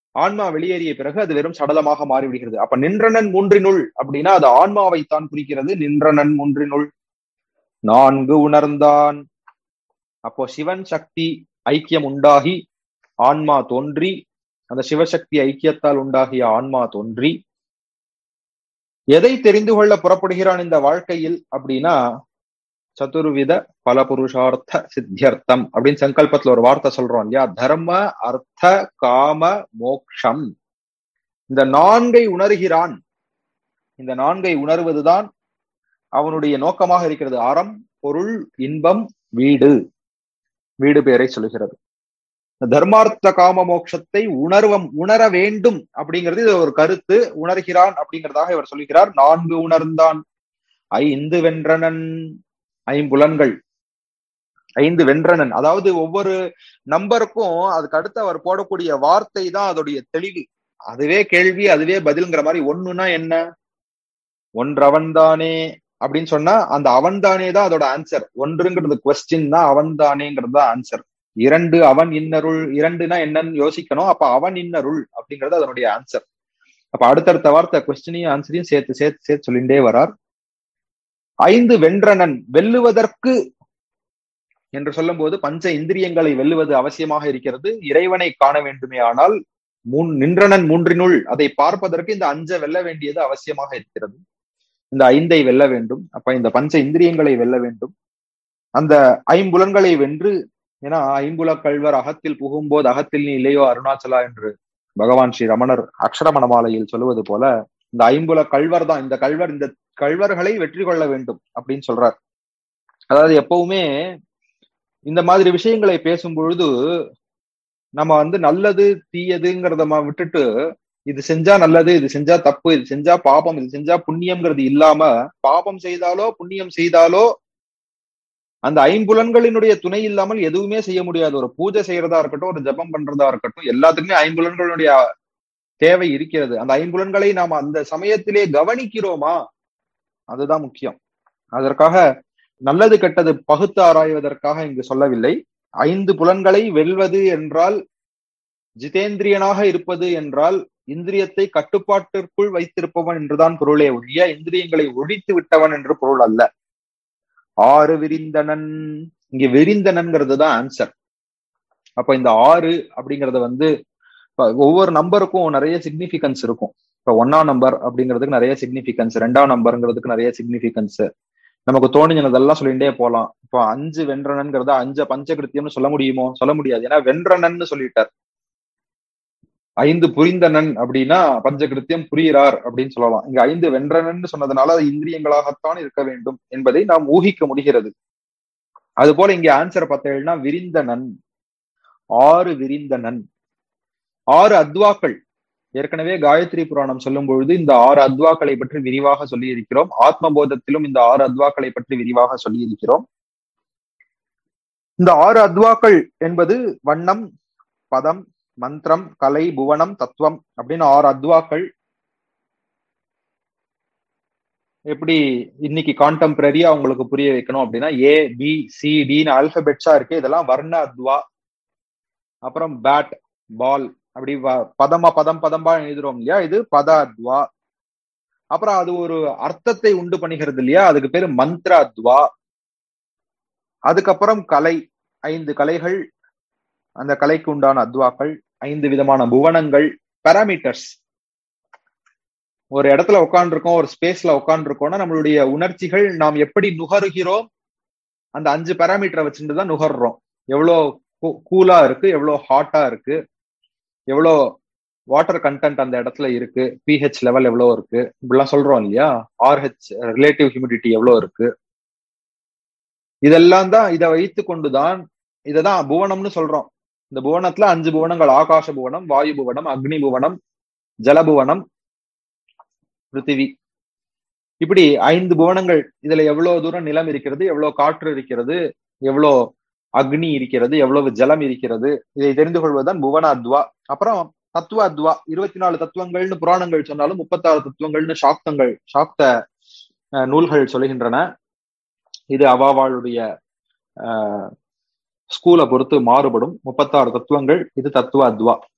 ஆன்மா வெளியேறிய பிறகு அது வெறும் சடலமாக மாறிவிடுகிறது அப்ப நின்றனன் மூன்றினுள் அப்படின்னா அது ஆன்மாவைத்தான் குறிக்கிறது நின்றனன் மூன்றினுள் நான்கு உணர்ந்தான் அப்போ சிவன் சக்தி ஐக்கியம் உண்டாகி ஆன்மா தோன்றி அந்த சிவசக்தி ஐக்கியத்தால் உண்டாகிய ஆன்மா தோன்றி எதை தெரிந்து கொள்ள புறப்படுகிறான் இந்த வாழ்க்கையில் அப்படின்னா சதுர்வித பல புருஷார்த்த சித்தியர்த்தம் அப்படின்னு சங்கல்பத்துல ஒரு வார்த்தை சொல்றோம் இல்லையா தர்ம அர்த்த காம மோக்ஷம் இந்த நான்கை உணர்கிறான் இந்த நான்கை உணர்வதுதான் அவனுடைய நோக்கமாக இருக்கிறது அறம் பொருள் இன்பம் வீடு வீடு பெயரை சொல்லுகிறது தர்மார்த்த காம மோட்சத்தை உணர்வம் உணர வேண்டும் அப்படிங்கிறது இது ஒரு கருத்து உணர்கிறான் அப்படிங்கிறதாக இவர் சொல்லுகிறார் நான்கு உணர்ந்தான் ஐந்து வென்றனன் ஐம்புலன்கள் ஐந்து வென்றனன் அதாவது ஒவ்வொரு நம்பருக்கும் அதுக்கு அடுத்து அவர் போடக்கூடிய வார்த்தை தான் அதோடைய தெளிவு அதுவே கேள்வி அதுவே பதில்ங்கிற மாதிரி ஒண்ணுன்னா என்ன ஒன்றவன்தானே அப்படின்னு சொன்னா அந்த அவன்தானே தான் அதோட ஆன்சர் ஒன்றுங்கிறது கொஸ்டின் தான் அவன்தானேங்கிறது தான் ஆன்சர் இரண்டு அவன் இன்னருள் இரண்டுனா என்னன்னு யோசிக்கணும் அப்ப அவன் இன்னருள் அப்படிங்கிறது அதனுடைய ஆன்சர் அப்ப அடுத்தடுத்த வார்த்தை கொஸ்டினையும் ஆன்சரையும் சேர்த்து சேர்த்து சேர்த்து சொல்லிண்டே வரார் ஐந்து வென்றனன் வெல்லுவதற்கு என்று சொல்லும் போது பஞ்ச இந்திரியங்களை வெல்லுவது அவசியமாக இருக்கிறது இறைவனை காண வேண்டுமே ஆனால் மூன் நின்றனன் மூன்றினுள் அதை பார்ப்பதற்கு இந்த அஞ்ச வெல்ல வேண்டியது அவசியமாக இருக்கிறது இந்த ஐந்தை வெல்ல வேண்டும் அப்ப இந்த பஞ்ச இந்திரியங்களை வெல்ல வேண்டும் அந்த ஐம்புலன்களை வென்று ஏன்னா ஐம்புல கல்வர் அகத்தில் புகும்போது அகத்தில் நீ இல்லையோ அருணாச்சலா என்று பகவான் ஸ்ரீ ரமணர் அக்ஷரமண மாலையில் சொல்லுவது போல இந்த ஐம்புல கல்வர் தான் இந்த கல்வர் இந்த கல்வர்களை வெற்றி கொள்ள வேண்டும் அப்படின்னு சொல்றார் அதாவது எப்பவுமே இந்த மாதிரி விஷயங்களை பேசும் பொழுது நம்ம வந்து நல்லது தீயதுங்கிறத விட்டுட்டு இது செஞ்சா நல்லது இது செஞ்சா தப்பு இது செஞ்சா பாபம் இது செஞ்சா புண்ணியம்ங்கிறது இல்லாம பாபம் செய்தாலோ புண்ணியம் செய்தாலோ அந்த ஐம்புலன்களினுடைய துணை இல்லாமல் எதுவுமே செய்ய முடியாது ஒரு பூஜை செய்யறதா இருக்கட்டும் ஒரு ஜபம் பண்றதா இருக்கட்டும் எல்லாத்துக்குமே ஐம்புலன்களுடைய தேவை இருக்கிறது அந்த ஐம்புலன்களை நாம் அந்த சமயத்திலே கவனிக்கிறோமா அதுதான் முக்கியம் அதற்காக நல்லது கெட்டது பகுத்து ஆராய்வதற்காக இங்கு சொல்லவில்லை ஐந்து புலன்களை வெல்வது என்றால் ஜிதேந்திரியனாக இருப்பது என்றால் இந்திரியத்தை கட்டுப்பாட்டிற்குள் வைத்திருப்பவன் என்றுதான் பொருளே ஒழிய இந்திரியங்களை ஒழித்து விட்டவன் என்று பொருள் அல்ல ஆறு விரிந்தனன் இங்க விரிந்தனன்ங்கிறது தான் ஆன்சர் அப்ப இந்த ஆறு அப்படிங்கறத வந்து ஒவ்வொரு நம்பருக்கும் நிறைய சிக்னிபிகன்ஸ் இருக்கும் இப்ப ஒன்னாம் நம்பர் அப்படிங்கிறதுக்கு நிறைய சிக்னிபிகன்ஸ் ரெண்டாம் நம்பருங்கிறதுக்கு நிறைய சிக்னிபிகன்ஸ் நமக்கு தோணினதெல்லாம் சொல்லிட்டே போலாம் இப்போ அஞ்சு வென்றனன்கிறத அஞ்ச பஞ்சகிருத்தியம்னு சொல்ல முடியுமோ சொல்ல முடியாது ஏன்னா வென்றனன்னு சொல்லிட்டார் ஐந்து புரிந்தனன் அப்படின்னா பஞ்சகிருத்தியம் புரிகிறார் அப்படின்னு சொல்லலாம் இங்க ஐந்து வென்றனன் சொன்னதுனால அது இந்திரியங்களாகத்தான் இருக்க வேண்டும் என்பதை நாம் ஊகிக்க முடிகிறது அது போல இங்க ஆன்சர் பார்த்தீங்கன்னா விரிந்தனன் ஆறு விரிந்தனன் ஆறு அத்வாக்கள் ஏற்கனவே காயத்ரி புராணம் சொல்லும் பொழுது இந்த ஆறு அத்வாக்களை பற்றி விரிவாக சொல்லி இருக்கிறோம் ஆத்ம போதத்திலும் இந்த ஆறு அத்வாக்களை பற்றி விரிவாக சொல்லி இருக்கிறோம் இந்த ஆறு அத்வாக்கள் என்பது வண்ணம் பதம் மந்திரம் கலை புவனம் தத்துவம் அப்படின்னு ஆறு அத்வாக்கள் எப்படி இன்னைக்கு கான்டெம்பரரியா உங்களுக்கு புரிய வைக்கணும் அப்படின்னா ஏ பி சி டின்னு அல்பபெட்ஸா இருக்கு இதெல்லாம் வர்ண அத்வா அப்புறம் பேட் பால் அப்படி பதமா பதம் பதம்பா எழுதுறோம் இல்லையா இது பத அத்வா அப்புறம் அது ஒரு அர்த்தத்தை உண்டு பண்ணுகிறது இல்லையா அதுக்கு பேரு மந்திர அத்வா அதுக்கப்புறம் கலை ஐந்து கலைகள் அந்த கலைக்கு உண்டான அத்வாக்கள் ஐந்து விதமான புவனங்கள் பேராமீட்டர்ஸ் ஒரு இடத்துல உட்காந்துருக்கோம் ஒரு ஸ்பேஸ்ல உட்காந்துருக்கோம்னா நம்மளுடைய உணர்ச்சிகள் நாம் எப்படி நுகருகிறோம் அந்த அஞ்சு பேராமீட்டரை வச்சுட்டு தான் நுகர்றோம் எவ்வளோ கூலா இருக்கு எவ்வளோ ஹாட்டா இருக்கு எவ்வளோ வாட்டர் கண்டென்ட் அந்த இடத்துல இருக்கு பிஹெச் லெவல் எவ்வளோ இருக்கு இப்படிலாம் சொல்றோம் இல்லையா ஆர்ஹெச் ரிலேட்டிவ் ஹியூமிடிட்டி எவ்வளோ இருக்கு இதெல்லாம் தான் இதை வைத்து கொண்டுதான் இததான் புவனம்னு சொல்றோம் இந்த புவனத்துல அஞ்சு புவனங்கள் ஆகாச புவனம் வாயு புவனம் அக்னி புவனம் ஜலபுவனம் பிருத்திவி இப்படி ஐந்து புவனங்கள் இதுல எவ்வளவு தூரம் நிலம் இருக்கிறது எவ்வளவு காற்று இருக்கிறது எவ்வளோ அக்னி இருக்கிறது எவ்வளவு ஜலம் இருக்கிறது இதை தெரிந்து கொள்வதுதான் புவன அத்வா அப்புறம் தத்துவ அத்வா இருபத்தி நாலு தத்துவங்கள்னு புராணங்கள் சொன்னாலும் முப்பத்தாறு தத்துவங்கள்னு சாக்தங்கள் சாக்த நூல்கள் சொல்லுகின்றன இது அவாவாளுடைய ஸ்கூலை பொறுத்து மாறுபடும் முப்பத்தாறு தத்துவங்கள் இது தத்துவ அத்வா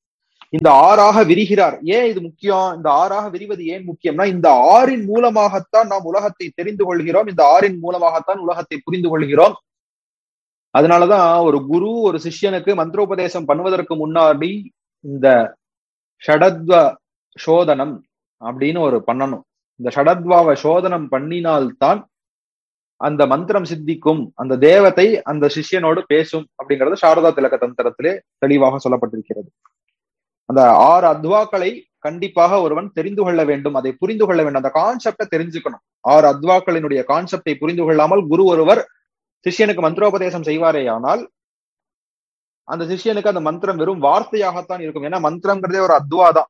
இந்த ஆறாக விரிகிறார் ஏன் இது முக்கியம் இந்த ஆறாக விரிவது ஏன் முக்கியம்னா இந்த ஆறின் மூலமாகத்தான் நாம் உலகத்தை தெரிந்து கொள்கிறோம் இந்த ஆறின் மூலமாகத்தான் உலகத்தை புரிந்து கொள்கிறோம் அதனாலதான் ஒரு குரு ஒரு சிஷ்யனுக்கு மந்திரோபதேசம் பண்ணுவதற்கு முன்னாடி இந்த ஷடத்வ சோதனம் அப்படின்னு ஒரு பண்ணணும் இந்த ஷடத்வாவ சோதனம் பண்ணினால்தான் அந்த மந்திரம் சித்திக்கும் அந்த தேவத்தை அந்த சிஷ்யனோடு பேசும் அப்படிங்கிறது சாரதா திலக தந்திரத்திலே தெளிவாக சொல்லப்பட்டிருக்கிறது அந்த ஆறு அத்வாக்களை கண்டிப்பாக ஒருவன் தெரிந்து கொள்ள வேண்டும் அதை புரிந்து கொள்ள வேண்டும் அந்த கான்செப்டை தெரிஞ்சுக்கணும் ஆறு அத்வாக்களினுடைய கான்செப்டை புரிந்து கொள்ளாமல் குரு ஒருவர் சிஷ்யனுக்கு மந்திரோபதேசம் செய்வாரே ஆனால் அந்த சிஷ்யனுக்கு அந்த மந்திரம் வெறும் வார்த்தையாகத்தான் இருக்கும் ஏன்னா மந்திரம்ங்கிறதே ஒரு அத்வா தான்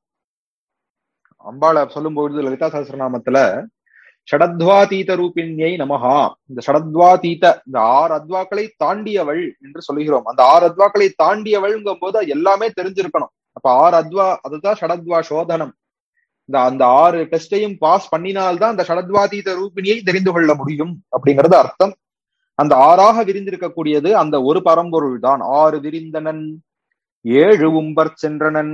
அம்பாளை சொல்லும்போது லலிதா சஹசிரநாமத்துல ஷடத்வாதீத ரூபிணியை நமஹா இந்த ஷடத்வாதீத இந்த ஆறு அத்வாக்களை தாண்டியவள் என்று சொல்லுகிறோம் அந்த ஆறு அத்வாக்களை தாண்டியவள்ங்கும் போது எல்லாமே தெரிஞ்சிருக்கணும் அப்ப ஆறு அத்வா அதுதான் ஷடத்வா சோதனம் இந்த அந்த ஆறு டெஸ்டையும் பாஸ் பண்ணினால்தான் அந்த ஷடத்வாதீத ரூபிணியை தெரிந்து கொள்ள முடியும் அப்படிங்கிறது அர்த்தம் அந்த ஆறாக விரிந்திருக்கக்கூடியது அந்த ஒரு பரம்பொருள் தான் ஆறு விரிந்தனன் ஏழு உம்பர் சென்றனன்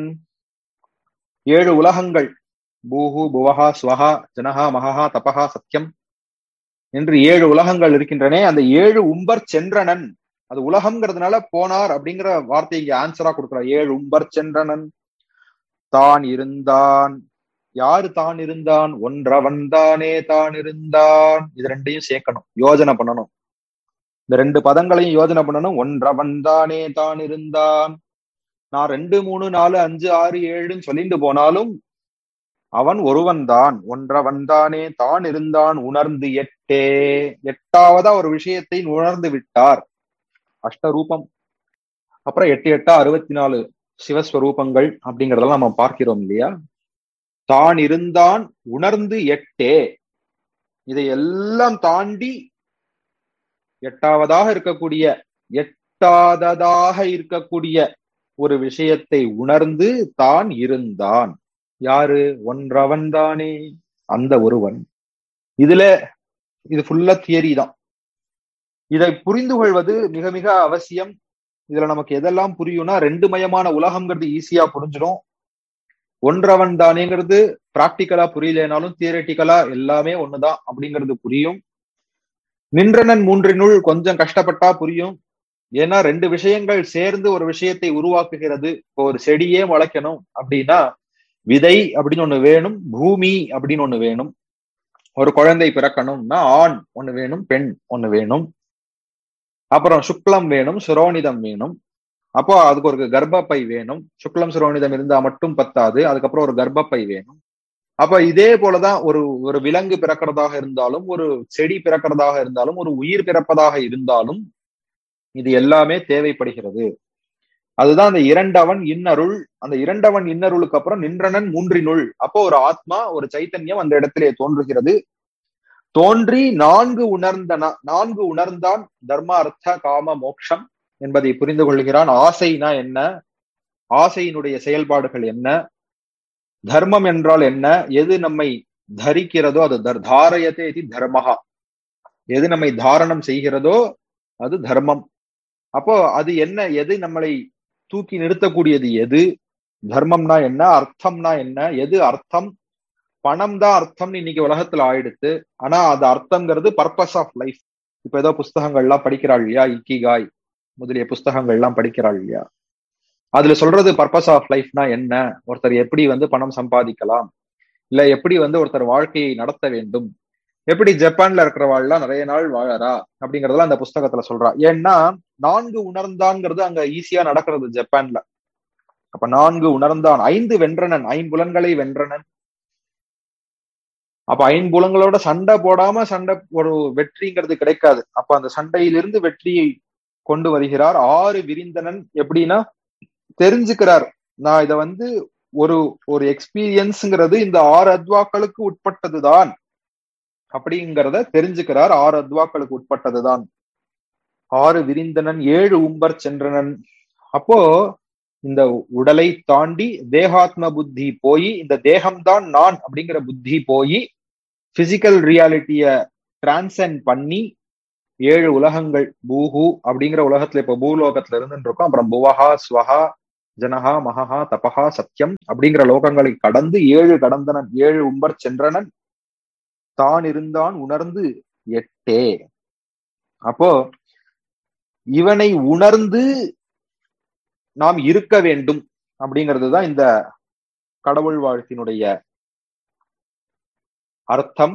ஏழு உலகங்கள் பூஹு புவஹா ஸ்வஹா ஜனஹா மகஹா தபஹா சத்தியம் என்று ஏழு உலகங்கள் இருக்கின்றனே அந்த ஏழு உம்பர் சென்றனன் அது உலகம்ங்கிறதுனால போனார் அப்படிங்கிற வார்த்தை இங்க ஆன்சரா கொடுக்கிறார் ஏழு உம்பர் சென்றனன் தான் இருந்தான் யாரு தான் இருந்தான் ஒன்றவன் தானே தான் இருந்தான் இது ரெண்டையும் சேர்க்கணும் யோஜனை பண்ணணும் இந்த ரெண்டு பதங்களையும் யோஜனை பண்ணணும் ஒன்றவன் தானே தான் இருந்தான் நான் ரெண்டு மூணு நாலு அஞ்சு ஆறு ஏழுன்னு சொல்லிட்டு போனாலும் அவன் ஒருவன் தான் ஒன்றவன் தானே தான் இருந்தான் உணர்ந்து எட்டே எட்டாவதா ஒரு விஷயத்தை உணர்ந்து விட்டார் அஷ்டரூபம் அப்புறம் எட்டு எட்டா அறுபத்தி நாலு சிவஸ்வரூபங்கள் அப்படிங்கறதெல்லாம் நம்ம பார்க்கிறோம் இல்லையா தான் இருந்தான் உணர்ந்து எட்டே இதை எல்லாம் தாண்டி எட்டாவதாக இருக்கக்கூடிய எட்டாததாக இருக்கக்கூடிய ஒரு விஷயத்தை உணர்ந்து தான் இருந்தான் யாரு ஒன்றவன் தானே அந்த ஒருவன் இதுல இது ஃபுல்லா தியரி தான் இதை புரிந்து கொள்வது மிக மிக அவசியம் இதுல நமக்கு எதெல்லாம் புரியும்னா ரெண்டு மயமான உலகம்ங்கிறது ஈஸியா புரிஞ்சிடும் ஒன்றவன் தானேங்கிறது பிராக்டிக்கலா புரியலனாலும் தியரட்டிக்கலா எல்லாமே ஒண்ணுதான் அப்படிங்கிறது புரியும் நின்றனன் மூன்றினுள் கொஞ்சம் கஷ்டப்பட்டா புரியும் ஏன்னா ரெண்டு விஷயங்கள் சேர்ந்து ஒரு விஷயத்தை உருவாக்குகிறது இப்போ ஒரு செடியே முளைக்கணும் அப்படின்னா விதை அப்படின்னு ஒண்ணு வேணும் பூமி அப்படின்னு ஒண்ணு வேணும் ஒரு குழந்தை பிறக்கணும்னா ஆண் ஒண்ணு வேணும் பெண் ஒண்ணு வேணும் அப்புறம் சுக்லம் வேணும் சுரோனிதம் வேணும் அப்போ அதுக்கு ஒரு கர்ப்பப்பை வேணும் சுக்லம் சுரோனிதம் இருந்தா மட்டும் பத்தாது அதுக்கப்புறம் ஒரு கர்ப்பப்பை வேணும் அப்ப இதே போலதான் ஒரு ஒரு விலங்கு பிறக்கிறதாக இருந்தாலும் ஒரு செடி பிறக்கிறதாக இருந்தாலும் ஒரு உயிர் பிறப்பதாக இருந்தாலும் இது எல்லாமே தேவைப்படுகிறது அதுதான் அந்த இரண்டவன் இன்னருள் அந்த இரண்டவன் இன்னருளுக்கு அப்புறம் நின்றனன் மூன்றினுள் அப்போ ஒரு ஆத்மா ஒரு சைத்தன்யம் அந்த இடத்திலே தோன்றுகிறது தோன்றி நான்கு உணர்ந்தன நான்கு உணர்ந்தான் தர்ம அர்த்த காம மோக்ஷம் என்பதை புரிந்து கொள்கிறான் ஆசைனா என்ன ஆசையினுடைய செயல்பாடுகள் என்ன தர்மம் என்றால் என்ன எது நம்மை தரிக்கிறதோ அது தாரயத்தே இது தர்மஹா எது நம்மை தாரணம் செய்கிறதோ அது தர்மம் அப்போ அது என்ன எது நம்மளை தூக்கி நிறுத்தக்கூடியது எது தர்மம்னா என்ன அர்த்தம்னா என்ன எது அர்த்தம் பணம் தான் அர்த்தம்னு இன்னைக்கு உலகத்துல ஆயிடுத்து ஆனா அது அர்த்தம்ங்கிறது பர்பஸ் ஆஃப் லைஃப் இப்ப ஏதோ புஸ்தகங்கள்லாம் படிக்கிறாள் இல்லையா இக்கிகாய் முதலிய புஸ்தகங்கள்லாம் படிக்கிறாள் இல்லையா அதுல சொல்றது பர்பஸ் ஆஃப் லைஃப்னா என்ன ஒருத்தர் எப்படி வந்து பணம் சம்பாதிக்கலாம் இல்ல எப்படி வந்து ஒருத்தர் வாழ்க்கையை நடத்த வேண்டும் எப்படி ஜப்பான்ல இருக்கிறவாள்லாம் நிறைய நாள் வாழறா அப்படிங்கறதெல்லாம் அந்த புஸ்தகத்துல சொல்றா ஏன்னா நான்கு உணர்ந்தான்ங்கிறது அங்க ஈஸியா நடக்கிறது ஜப்பான்ல அப்ப நான்கு உணர்ந்தான் ஐந்து வென்றனன் ஐம்புலன்களை வென்றனன் அப்ப ஐம்புலங்களோட சண்டை போடாம சண்டை ஒரு வெற்றிங்கிறது கிடைக்காது அப்ப அந்த சண்டையிலிருந்து வெற்றியை கொண்டு வருகிறார் ஆறு விரிந்தனன் எப்படின்னா தெரிஞ்சுக்கிறார் நான் இத வந்து ஒரு ஒரு எக்ஸ்பீரியன்ஸ்ங்கிறது இந்த ஆறு அத்வாக்களுக்கு உட்பட்டதுதான் அப்படிங்கிறத தெரிஞ்சுக்கிறார் ஆறு அத்வாக்களுக்கு உட்பட்டதுதான் ஆறு விரிந்தனன் ஏழு உம்பர் சென்றனன் அப்போ இந்த உடலை தாண்டி தேகாத்ம புத்தி போய் இந்த தேகம்தான் நான் அப்படிங்கிற புத்தி போய் பிசிக்கல் ரியாலிட்டிய டிரான்சென்ட் பண்ணி ஏழு உலகங்கள் பூஹு அப்படிங்கிற உலகத்துல இப்ப பூலோகத்துல இருந்துட்டு இருக்கோம் அப்புறம் புவஹா ஸ்வஹா ஜனஹா மகஹா தபஹா சத்தியம் அப்படிங்கிற லோகங்களை கடந்து ஏழு கடந்தனன் ஏழு உம்பர் சென்றனன் தான் இருந்தான் உணர்ந்து எட்டே அப்போ இவனை உணர்ந்து நாம் இருக்க வேண்டும் அப்படிங்கிறது தான் இந்த கடவுள் வாழ்த்தினுடைய அர்த்தம்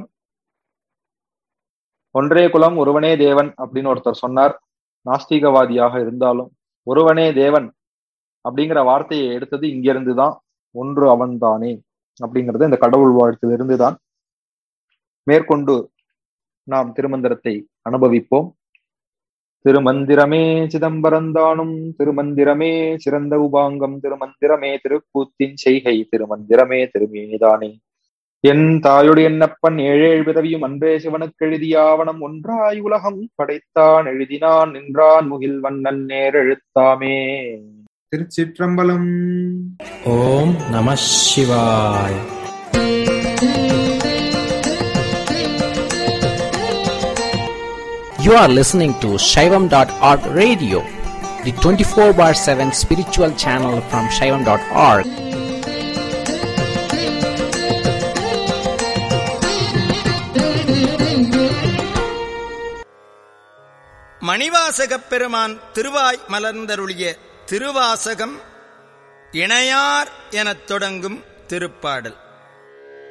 ஒன்றே குலம் ஒருவனே தேவன் அப்படின்னு ஒருத்தர் சொன்னார் நாஸ்திகவாதியாக இருந்தாலும் ஒருவனே தேவன் அப்படிங்கிற வார்த்தையை எடுத்தது இங்கிருந்து தான் ஒன்று அவன்தானே அப்படிங்கிறது இந்த கடவுள் வாழ்த்திலிருந்து தான் மேற்கொண்டு நாம் திருமந்திரத்தை அனுபவிப்போம் திருமந்திரமே சிதம்பரந்தானும் திருமந்திரமே சிறந்த உபாங்கம் திருமந்திரமே திருக்கூத்தின் செய்கை திருமந்திரமே திருமேனிதானே என் தாயுடைய என்னப்பன் ஏழேழு பிறவியும் அன்றே சிவனுக்கு எழுதியாவனம் ஒன்றாய் உலகம் படைத்தான் எழுதினான் நின்றான் முகில் வண்ணன் நேரெழுத்தாமே திருச்சிற்றம்பலம் ஓம் நம சிவாய் You are listening to Shaivam.org radio, the 24 bar 7 spiritual channel from Shaivam.org. மணிவாசகப் பெருமான் திருவாய் மலர்ந்தருளிய திருவாசகம் இணையார் எனத் தொடங்கும் திருப்பாடல்